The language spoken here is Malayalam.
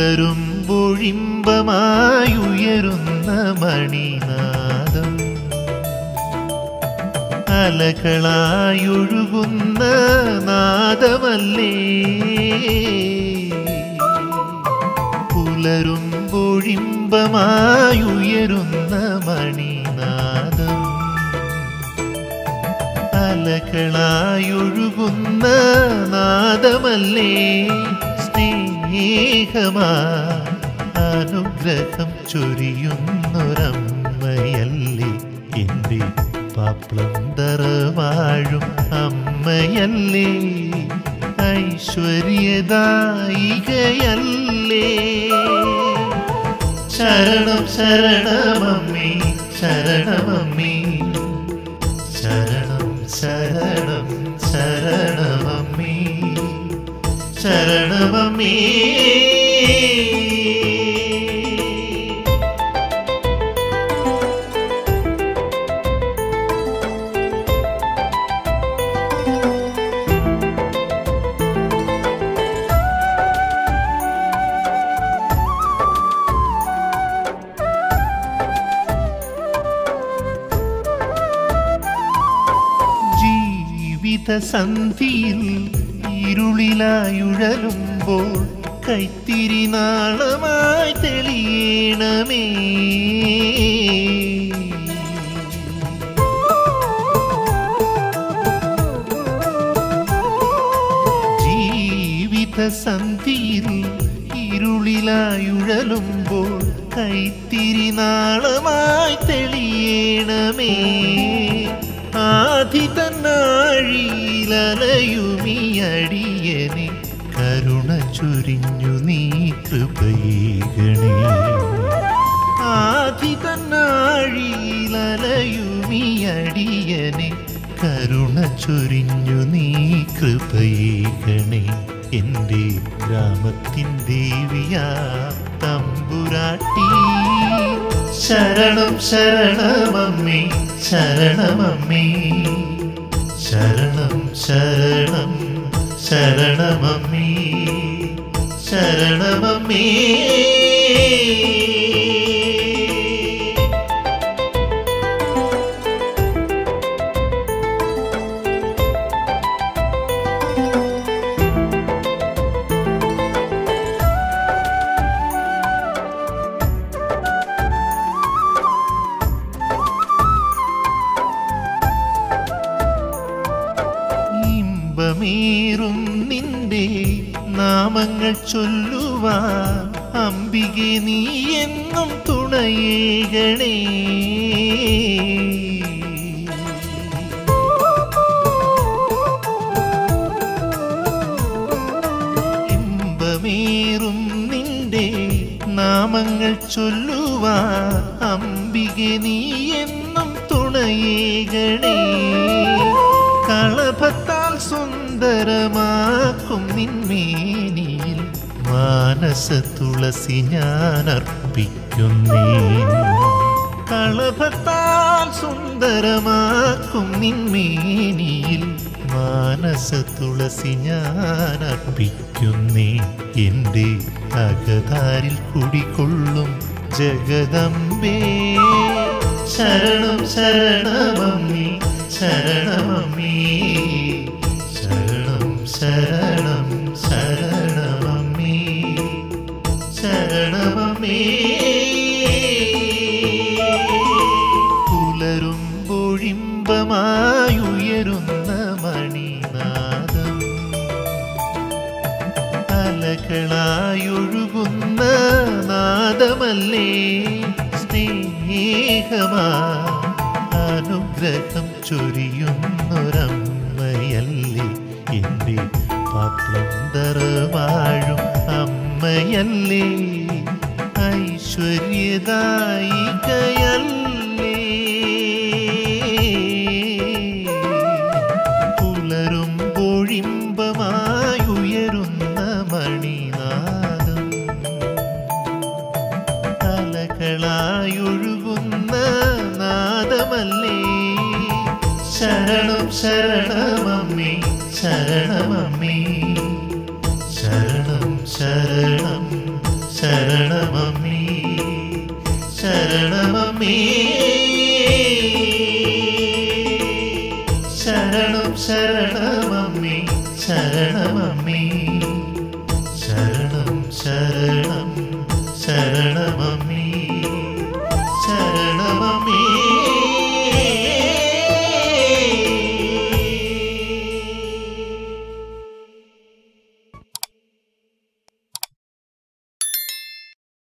പുലരുമ്പൊഴിമ്പമായുയരുന്ന മണിനാദം അലകളായൊഴുകുന്ന നാദമല്ലേ പുലരുമ്പൊഴിമ്പമായുയരുന്ന മണിനാദം അലകളായൊഴുകുന്ന നാദമല്ലേ സ്നേഹമാ അനുഗ്രഹം ചൊരിയുന്നൊരമ്മയല്ലേ എൻ്റെ പാപ്ലം വാഴും അമ്മയല്ലേ ഐശ്വര്യദായികയല്ലേ ശരണം ശരണമമ്മേ ശരണമമ്മേ ശരണം ശരണം ശരണമമ്മേ ശരണമമ്മേ ജീവിത സന്ധിയിൽ ഇരുളിലായുഴലുമ്പോൾ കൈത്തിരി നാളമായി തെളിയണമേ ജീവിത സന്ധിയിൽ ഇരുളിലായുഴലുമ്പോൾ കൈത്തിരി നാളമായി തെളിയണമേ ആധി തന്നാഴിയിലലയുമിയടിയനെ കരുണ ചൊരിഞ്ഞു നീ കൃപയേകണേ ആധി തന്നാഴിയിലലയുമിയടിയനെ കരുണ ചൊരിഞ്ഞു നീ കൃപയേകണേ എൻ്റെ ഗ്രാമത്തിൻ ദേവിയാ തമ്പുരാട്ടി ശരണം ശരണമമ്മേ ശരണമമ്മേ ശരണം ശരണം ശരണമമ്മേ ശരണമമ്മേ ഇമ്പമേറും നിന്റെ നാമങ്ങൾ ചൊല്ലുവാൻ അംബികെ നീ എന്നും തുണയേകണേ ഇമ്പമേറും നിന്റെ നാമങ്ങൾ ചൊല്ലുവാൻ അംബികെ നീ എന്നും തുണയേകണേ കളഭത്താൽ സുന്ദരമാക്കും നിന്മേനിയിൽ മാനസ തുളസി ഞാൻ അർപ്പിക്കുന്നേ കളഭത്താൽ സുന്ദരമാക്കും നിന്മേനിയിൽ മാനസ തുളസി ഞാൻ അർപ്പിക്കുന്നേ എൻ്റെ അകതാരിൽ കുടികൊള്ളും ജഗദമ്പേ ശരണം ശരണമമ്മേ ശരണമമ്മേ ശരണം ശരണം ശരണമമ്മേ ശരണമമ്മേ പുലരുമ്പൊഴിമ്പമായുയരുന്ന മണിനാദം അലകളായൊഴുകുന്ന നാദമല്ലേ സ്നേഹമാ അനുഗ്രഹം ചൊരിയുന്നൊരമ്മയല്ലേ എൻ്റെ പാപ്ലം വാഴും അമ്മയല്ലേ ഐശ്വര്യദായികയല്ലേ പുലരുമ്പൊഴിമ്പമായുയരുന്ന മണിനാദം അലകളായൊഴുകുന്ന നാദമല്ലേ ശരണം ശരണമമ്മേ ശരണമമ്മേ ശരണം ശരണം അമ്മേ